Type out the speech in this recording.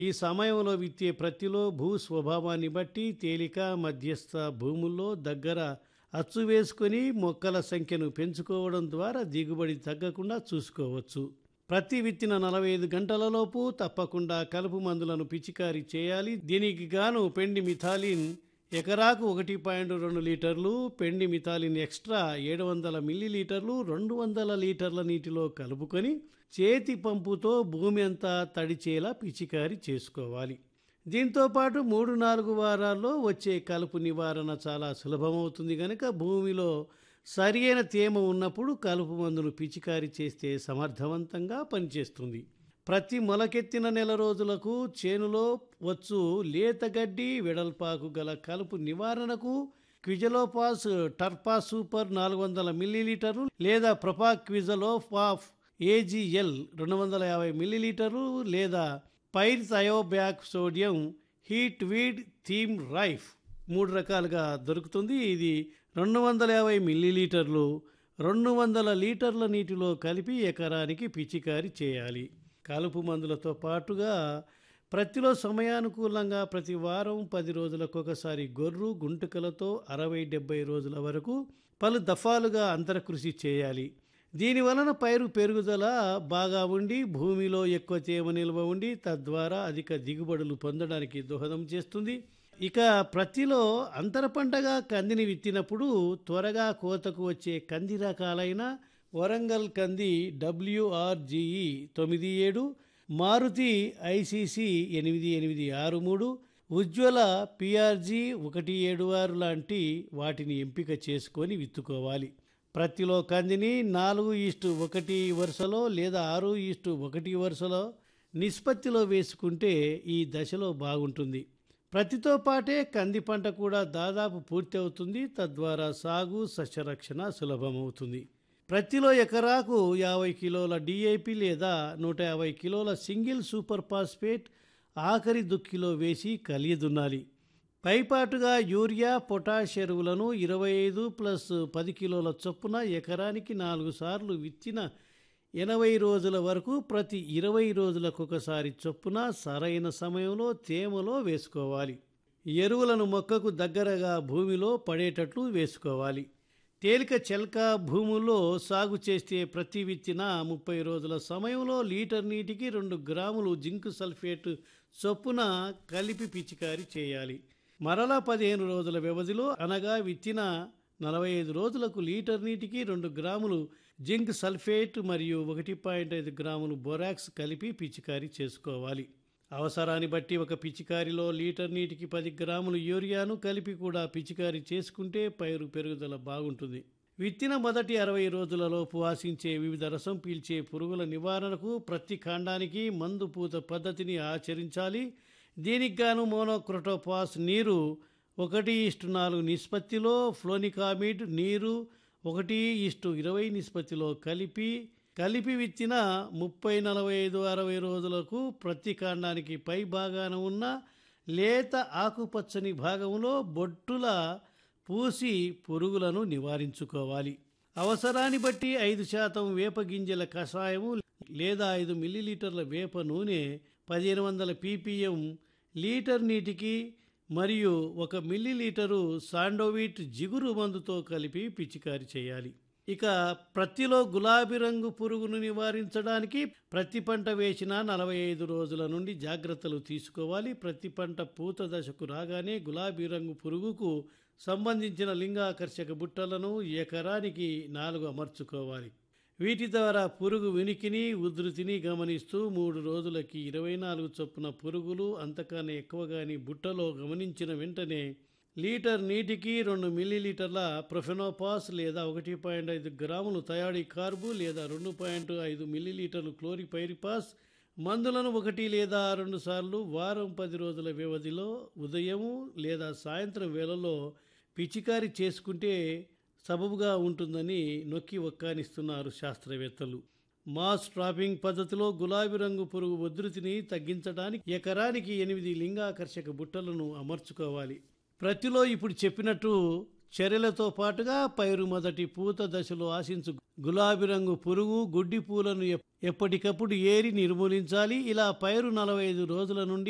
ఈ సమయంలో విత్తే ప్రత్తిలో భూ స్వభావాన్ని బట్టి తేలిక మధ్యస్థ భూముల్లో దగ్గర అచ్చు వేసుకొని మొక్కల సంఖ్యను పెంచుకోవడం ద్వారా దిగుబడి తగ్గకుండా చూసుకోవచ్చు ప్రతి విత్తిన నలభై ఐదు గంటలలోపు తప్పకుండా కలుపు మందులను పిచికారీ చేయాలి దీనికి గాను పెండి మిథాలిన్ ఎకరాకు ఒకటి పాయింట్ రెండు లీటర్లు పెండి మిథాలిన్ ఎక్స్ట్రా ఏడు వందల మిల్లీలీటర్లు రెండు వందల లీటర్ల నీటిలో కలుపుకొని చేతి పంపుతో భూమి అంతా తడిచేలా పిచికారీ చేసుకోవాలి దీంతో పాటు మూడు నాలుగు వారాల్లో వచ్చే కలుపు నివారణ చాలా సులభమవుతుంది కనుక భూమిలో సరియైన తేమ ఉన్నప్పుడు కలుపు మందును పిచికారీ చేస్తే సమర్థవంతంగా పనిచేస్తుంది ప్రతి మొలకెత్తిన నెల రోజులకు చేనులో వచ్చు లేత గడ్డి వెడల్పాకు గల కలుపు నివారణకు క్విజలోపాస్ టర్పా సూపర్ నాలుగు వందల మిల్లీలీటర్లు లేదా ప్రొపా క్విజలోఫాఫ్ ఏజీఎల్ రెండు వందల యాభై మిల్లీలీటర్లు లేదా పైర్ థయోబ్యాక్ సోడియం హీట్ వీడ్ థీమ్ రైఫ్ మూడు రకాలుగా దొరుకుతుంది ఇది రెండు వందల యాభై మిల్లీలీటర్లు రెండు వందల లీటర్ల నీటిలో కలిపి ఎకరానికి పిచికారీ చేయాలి కలుపు మందులతో పాటుగా ప్రతిలో సమయానుకూలంగా ప్రతి వారం పది రోజులకు ఒకసారి గొర్రు గుంటుకలతో అరవై డెబ్బై రోజుల వరకు పలు దఫాలుగా అంతరకృషి చేయాలి దీని వలన పైరు పెరుగుదల బాగా ఉండి భూమిలో ఎక్కువ తేమ నిల్వ ఉండి తద్వారా అధిక దిగుబడులు పొందడానికి దోహదం చేస్తుంది ఇక ప్రతిలో అంతర పంటగా కందిని విత్తినప్పుడు త్వరగా కోతకు వచ్చే కంది రకాలైన వరంగల్ కంది డబ్ల్యూఆర్జీఈ తొమ్మిది ఏడు మారుతి ఐసీసీ ఎనిమిది ఎనిమిది ఆరు మూడు ఉజ్వల పిఆర్జీ ఒకటి ఏడు ఆరు లాంటి వాటిని ఎంపిక చేసుకొని విత్తుకోవాలి ప్రతిలో కందిని నాలుగు ఈస్టు ఒకటి వరుసలో లేదా ఆరు ఈస్టు ఒకటి వరుసలో నిష్పత్తిలో వేసుకుంటే ఈ దశలో బాగుంటుంది ప్రతితో పాటే కంది పంట కూడా దాదాపు పూర్తి అవుతుంది తద్వారా సాగు సస్యరక్షణ సులభమవుతుంది ప్రతిలో ఎకరాకు యాభై కిలోల డిఏపి లేదా నూట యాభై కిలోల సింగిల్ సూపర్ ఫాస్ఫేట్ ఆఖరి దుక్కిలో వేసి కలియదున్నాలి పైపాటుగా యూరియా పొటాష్ ఎరువులను ఇరవై ఐదు ప్లస్ పది కిలోల చొప్పున ఎకరానికి నాలుగు సార్లు విత్తిన ఎనభై రోజుల వరకు ప్రతి ఇరవై రోజులకు ఒకసారి చొప్పున సరైన సమయంలో తేమలో వేసుకోవాలి ఎరువులను మొక్కకు దగ్గరగా భూమిలో పడేటట్లు వేసుకోవాలి తేలిక చెల్క భూముల్లో సాగు చేస్తే ప్రతి విత్తిన ముప్పై రోజుల సమయంలో లీటర్ నీటికి రెండు గ్రాములు జింక్ సల్ఫేట్ చొప్పున కలిపి పిచికారీ చేయాలి మరలా పదిహేను రోజుల వ్యవధిలో అనగా విత్తిన నలభై ఐదు రోజులకు లీటర్ నీటికి రెండు గ్రాములు జింక్ సల్ఫేట్ మరియు ఒకటి పాయింట్ ఐదు గ్రాములు బొరాక్స్ కలిపి పిచికారీ చేసుకోవాలి అవసరాన్ని బట్టి ఒక పిచికారిలో లీటర్ నీటికి పది గ్రాములు యూరియాను కలిపి కూడా పిచికారీ చేసుకుంటే పైరు పెరుగుదల బాగుంటుంది విత్తిన మొదటి అరవై రోజులలోపు ఆశించే వివిధ రసం పీల్చే పురుగుల నివారణకు ప్రతి కాండానికి మందు పూత పద్ధతిని ఆచరించాలి దీనికి గాను మోనోక్రోటోపాస్ నీరు ఒకటి ఇష్టు నాలుగు నిష్పత్తిలో ఫ్లోనికామిడ్ నీరు ఒకటి ఇష్టు ఇరవై నిష్పత్తిలో కలిపి కలిపి విత్తిన ముప్పై నలభై ఐదు అరవై రోజులకు ప్రతి కాండానికి పై భాగాన ఉన్న లేత ఆకుపచ్చని భాగంలో బొట్టుల పూసి పురుగులను నివారించుకోవాలి అవసరాన్ని బట్టి ఐదు శాతం వేప గింజల కషాయము లేదా ఐదు మిల్లీలీటర్ల వేప నూనె పదిహేను వందల పీపీఎం లీటర్ నీటికి మరియు ఒక మిల్లీలీటరు సాండోవిట్ జిగురు మందుతో కలిపి పిచికారి చేయాలి ఇక ప్రతిలో గులాబీ రంగు పురుగును నివారించడానికి ప్రతి పంట వేసిన నలభై ఐదు రోజుల నుండి జాగ్రత్తలు తీసుకోవాలి ప్రతి పంట పూత దశకు రాగానే గులాబీ రంగు పురుగుకు సంబంధించిన లింగాకర్షక బుట్టలను ఎకరానికి నాలుగు అమర్చుకోవాలి వీటి ద్వారా పురుగు వినికిని ఉధృతిని గమనిస్తూ మూడు రోజులకి ఇరవై నాలుగు చొప్పున పురుగులు అంతకన్నా ఎక్కువగాని బుట్టలో గమనించిన వెంటనే లీటర్ నీటికి రెండు మిల్లీలీటర్ల ప్రొఫెనోపాస్ లేదా ఒకటి పాయింట్ ఐదు గ్రాములు తయారీ కార్బు లేదా రెండు పాయింట్ ఐదు మిల్లీలీటర్లు క్లోరిపైరిపాస్ మందులను ఒకటి లేదా రెండు సార్లు వారం పది రోజుల వ్యవధిలో ఉదయము లేదా సాయంత్రం వేళలో పిచికారి చేసుకుంటే సబబుగా ఉంటుందని నొక్కి ఒక్కానిస్తున్నారు శాస్త్రవేత్తలు మాస్ ట్రాపింగ్ పద్ధతిలో గులాబీ రంగు పురుగు ఉధృతిని తగ్గించడానికి ఎకరానికి ఎనిమిది లింగాకర్షక బుట్టలను అమర్చుకోవాలి ప్రతిలో ఇప్పుడు చెప్పినట్టు చర్యలతో పాటుగా పైరు మొదటి పూత దశలో ఆశించు గులాబీ రంగు పురుగు గుడ్డి పూలను ఎప్పటికప్పుడు ఏరి నిర్మూలించాలి ఇలా పైరు నలభై ఐదు రోజుల నుండి